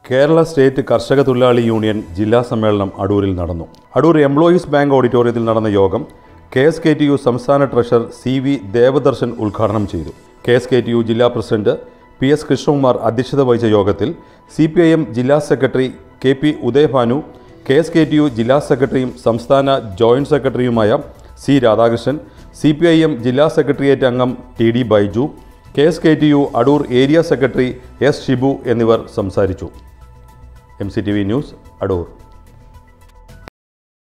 Kerala state കർഷക തൊഴിലാളി union ജില്ലാ സമ്മേളനം അടൂരിൽ നടന്നു അടൂർ എംപ്ലോയീസ് ബാങ്ക് ഓഡിറ്റോറിയത്തിൽ നടന്ന യോഗം K S K T U സംസ്ഥാന ട്രഷറർ സി വി ദേവദർശൻ ഉദ്ഘാടനം ചെയ്തു K S K T U ജില്ലാ പ്രസിഡന്റ് പി എസ് കൃഷ്ണകുമാർ അധ്യക്ഷത വഹിച്ച യോഗത്തിൽ സി പി ഐ എം ജില്ലാ secretary K P Udayabhanu K S K T U ജില്ലാ സെക്രട്ടറിയും സംസ്ഥാന ജോയിന്റ് സെക്രട്ടറിയുമായ C Radhakrishnan C P I M ജില്ലാ സെക്രട്ടേറിയറ്റ് അംഗം T D Baiju K S K T U Adoor area secretary S Shibu എന്നിവർ സംസാരിച്ചു M C T V news Adoor